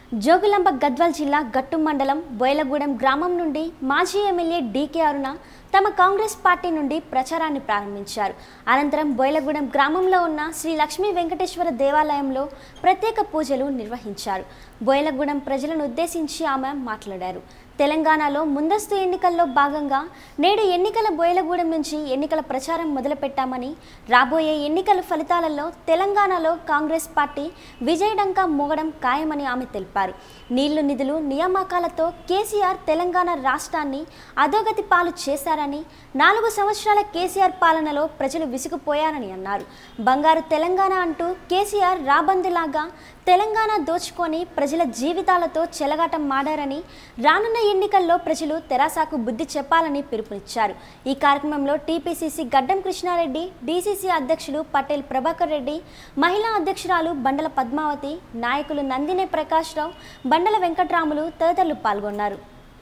జోగులాంబ గద్వాల్ జిల్లా గట్టు మండలం బోయలగూడెం గ్రామం నుండి మాజీ ఎమ్మెల్యే డీకే అరుణ తమ కాంగ్రెస్ పార్టీ నుండి ప్రచారాన్ని ప్రారంభించారు అనంతరం బోయలగూడెం గ్రామంలో ఉన్న శ్రీ లక్ష్మీ వెంకటేశ్వర దేవాలయంలో ప్రత్యేక పూజలు నిర్వహించారు బోయలగూడెం ప్రజలను ఉద్దేశించి ఆమె మాట్లాడారు తెలంగాణలో ముందస్తు ఎన్నికల్లో భాగంగా నేడు ఎన్నికల బోయలగూడెం నుంచి ఎన్నికల ప్రచారం మొదలుపెట్టామని రాబోయే ఎన్నికల ఫలితాలలో తెలంగాణలో కాంగ్రెస్ పార్టీ విజయడంకా మోగడం ఖాయమని ఆమె తెలిపారు నీళ్లు నిధులు నియామకాలతో కేసీఆర్ తెలంగాణ రాష్ట్రాన్ని అధోగతి పాలు చేశారని నాలుగు సంవత్సరాల కేసీఆర్ పాలనలో ప్రజలు విసిగిపోయారని అన్నారు బంగారు తెలంగాణ అంటూ కేసీఆర్ రాబందులాగా తెలంగాణ దోచుకొని ప్రజల జీవితాలతో చెలగాటం మాడారని రానున్న ఎన్నికల్లో ప్రజలు తెరాసాకు బుద్ధి చెప్పాలని పిలుపునిచ్చారు ఈ కార్యక్రమంలో టీపీసీసీ గడ్డం కృష్ణారెడ్డి డీసీసీ అధ్యక్షులు పటేల్ ప్రభాకర్ రెడ్డి మహిళా అధ్యక్షురాలు బండల పద్మావతి నాయకులు నందినే ప్రకాష్ రావు బండల వెంకట్రాములు తదితరులు పాల్గొన్నారు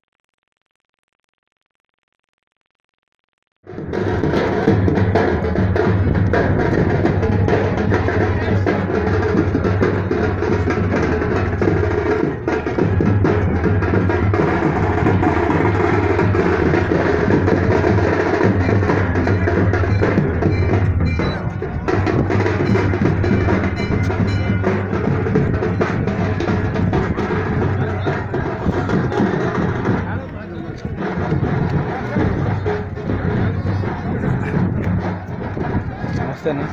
నమస్తేనా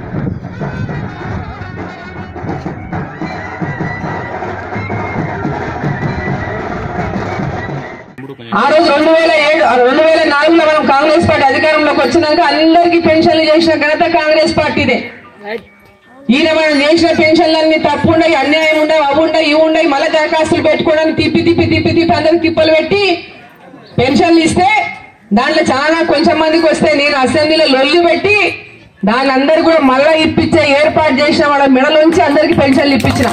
ఆ రోజు రెండు వేల ఏడు రెండు వేల నాలుగులో మనం కాంగ్రెస్ పార్టీ అధికారంలోకి వచ్చినాక అందరికీ పెన్షన్లు చేసిన ఘనత కాంగ్రెస్ పార్టీదే ఈయన మనం చేసిన పెన్షన్లన్నీ తప్పు ఉండయి అన్యాయం ఉండవు అవి ఉండయి ఇవి ఉండయి మళ్ళీ దరఖాస్తులు పెట్టుకోవడానికి తిప్పి తిప్పి తిప్పి తిప్పి అందరికి తిప్పలు పెట్టి పెన్షన్లు ఇస్తే దాంట్లో చాలా కొంచెం మందికి వస్తే నేను అసెంబ్లీలో లొల్లి పెట్టి దాని అందరు కూడా మళ్ళా ఇప్పించే ఏర్పాటు చేసిన వాళ్ళ మెడలోంచి అందరికి పెన్షన్లు ఇప్పించిన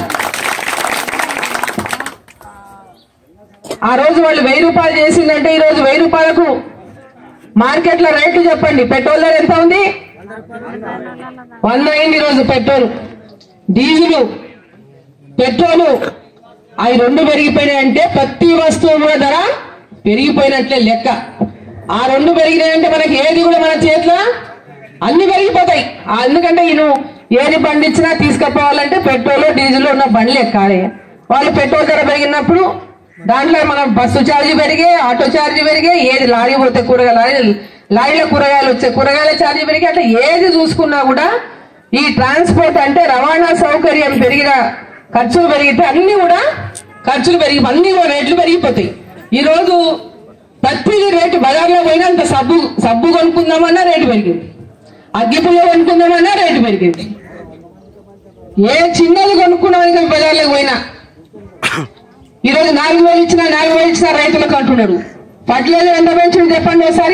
ఆ రోజు వాళ్ళు వెయ్యి రూపాయలు చేసిందంటే ఈ రోజు వెయ్యి రూపాయలకు మార్కెట్ లో రేట్లు చెప్పండి పెట్రోల్ ధర ఎంత ఉంది వంద అయింది ఈ రోజు పెట్రోల్ డీజిల్ పెట్రోల్ అవి రెండు పెరిగిపోయినాయి అంటే ప్రతి వస్తువు కూడా ధర పెరిగిపోయినట్లే లెక్క ఆ రెండు పెరిగినాయంటే మనకి ఏది కూడా మన చేతిలో అన్ని పెరిగిపోతాయి ఆ ఎందుకంటే ఈయన ఏది పండించినా తీసుకుపోవాలంటే పెట్రోల్ డీజిల్ ఉన్న బండ్లు ఎక్కాలి వాళ్ళు పెట్రోల్ ధర పెరిగినప్పుడు దాంట్లో మన బస్సు ఛార్జీ పెరిగే ఆటో ఛార్జీ పెరిగే ఏది లారీ పోతే కూరగాయలు లారీ లారీలో కూరగాయలు వచ్చే కూరగాయల ఛార్జీ పెరిగి అట్లా ఏది చూసుకున్నా కూడా ఈ ట్రాన్స్పోర్ట్ అంటే రవాణా సౌకర్యం పెరిగిన ఖర్చులు పెరిగితే అన్ని కూడా ఖర్చులు పెరిగి అన్ని కూడా రేట్లు పెరిగిపోతాయి ఈ రోజు ప్రతిదీ రేటు బజార్లో పోయినంత సబ్బు సబ్బు కొనుక్కుందామన్నా రేటు పెరిగింది అగ్గిపుల్ల కొనుక్కుందామన్నా రేటు పెరిగింది ఏ చిన్నది కొనుక్కున్నామని బజార్లోకి పోయినా ఈ రోజు నాలుగు వేలు ఇచ్చినా నాలుగు వేలు ఇచ్చినా రైతులకు అంటున్నాడు ఫర్టిలైజర్ ఎంత పెంచుడు చెప్పండి ఒకసారి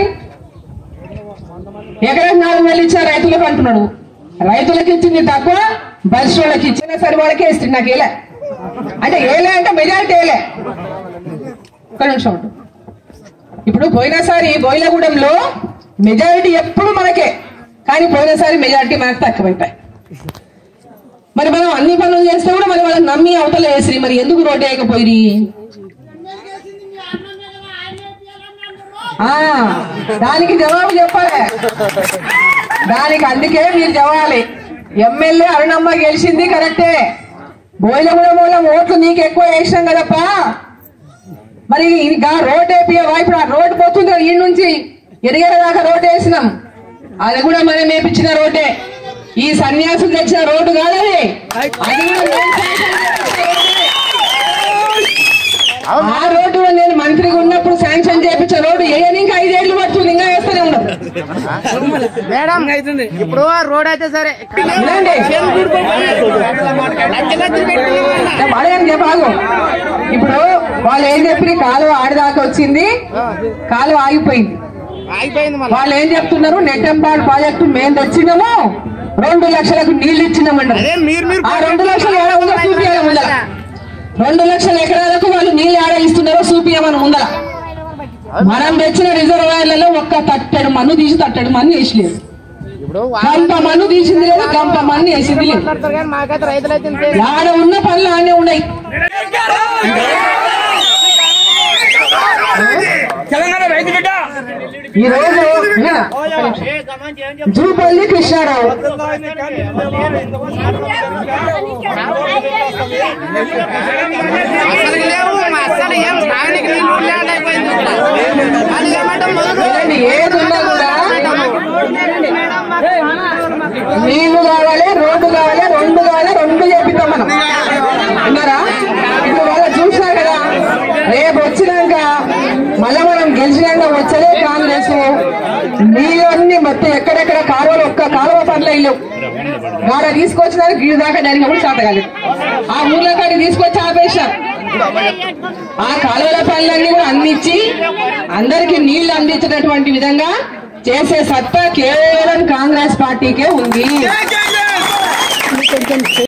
ఎకరాకి నాలుగు వేలు ఇచ్చినా రైతులకు అంటున్నాడు రైతులకు ఇచ్చింది తక్కువ బస్ వాళ్ళకి ఇచ్చిన సరి వాళ్ళకే ఇస్తుంది నాకు ఏలే అంటే ఏలే అంటే మెజారిటీ ఏలే ఒక్క నిమిషం ఉండు. ఇప్పుడు పోయినసారి బోయిలగూడెంలో మెజారిటీ ఎప్పుడు మనకే కానీ పోయినసారి మెజారిటీ మనకు తక్కువైపోయి మరి మనం అన్ని పనులు చేస్తే కూడా మరి వాళ్ళకి నమ్మి అవతల వేసి మరి ఎందుకు రోడ్డు వేయకపోయి ఆ దానికి జవాబు చెప్పాలి దానికి అందుకే మీరు చెప్పాలి ఎమ్మెల్యే అరుణమ్మ గెలిచింది కరెక్టే బోయిలగూడ మూలం ఓట్లు నీకు ఎక్కువ వేసినాం కదప్పా మరి ఇంకా రోడ్ వేపియవా ఇప్పుడు ఆ రోడ్డు పోతుంది కదా ఈ నుంచి ఎరిగేర దాకా రోడ్డు వేసినాం అది కూడా మనం వేపించిన రోడ్డే ఈ సన్యాసులు తెచ్చిన రోడ్డు కాదది అది కూడా మేము శాంక్షన్ చేసిన రోడ్డే. ఆ రోడ్డు నేను మంత్రిగా ఉన్నప్పుడు శాంక్షన్ చేయించిన రోడ్డు వేయని ఇంకా ఐదేళ్లు పడుతుంది ఇంకా వేస్తూనే ఉండదు మేడం ఇప్పుడు రోడ్ అయితే సరే వినండి అడగండి చెప్పాగు ఇప్పుడు వాళ్ళు ఏం చెప్పి కాలువ ఆడిదాకా వచ్చింది కాలువ ఆగిపోయింది అయిపోయింది మళ్ళీ వాళ్ళు ఏం చెప్తున్నారు నెట్టంపాడు ప్రాజెక్టు మేము తెచ్చినాము రెండు లక్షలకు నీళ్లు ఇచ్చినామన్నారు అదే మీరు మీరు ఆ రెండు లక్షలు ఏడ ఉందో చూపియాలి ముందర రెండు లక్షల ఎకరాలకు వాళ్ళు నీళ్లు ఏడ ఇస్తున్నారో చూపియమని ముందర మనం తెచ్చిన రిజర్వాయర్లలో ఒక్క తట్టెడు మన్ను తీసి తట్టెడు మన్ను వేసలేదు ఇప్పుడు గంప మన్ను తీసింది లేదు గంప మన్ను వేసింది లేదు మాట్లాడతారు కానీ మాకైతే రైతులైతే ఇంతే. ఆడ ఉన్న పనులు ఆనే ఉన్నాయి తెలంగాణ రైతు బిడ్డ ఈ రోజు వినరా? జూపల్లి కృష్ణారావు అసలు లేవు అసలు ఏం తాగనీకి నీళ్ళు లేకుండా అయిపోయింది ఇక్కడ. వాళ్ళు ఏమంటారు మొదలు? వినండి, ఏది ఉన్నా కూడా నీళ్లు కావాలి రోడ్డు కావాలి రెండు కావాలి రెండు చేపిద్దాం మనం విన్నారా ఇప్పుడు వాళ్ళ చూసినా కదా రేపు వచ్చినాక మళ్ళా మనం గెలిచినాక వచ్చేదే కాంగ్రెస్ నీళ్ళన్నీ మొత్తం ఎక్కడెక్కడ కాలువలు ఒక్క కాలువ పనులు లేవు వాడ తీసుకొచ్చినారు గిరి దాకా జరిగినప్పుడు చేత కాలేదు ఆ ఊర్ల కాడికి తీసుకొచ్చి ఆపేశారు ఆ కాలువల పనులన్నీ కూడా అందించి అందరికి నీళ్లు అందించేటటువంటి విధంగా చేసే సత్తా కేవలం కాంగ్రెస్ పార్టీకే ఉంది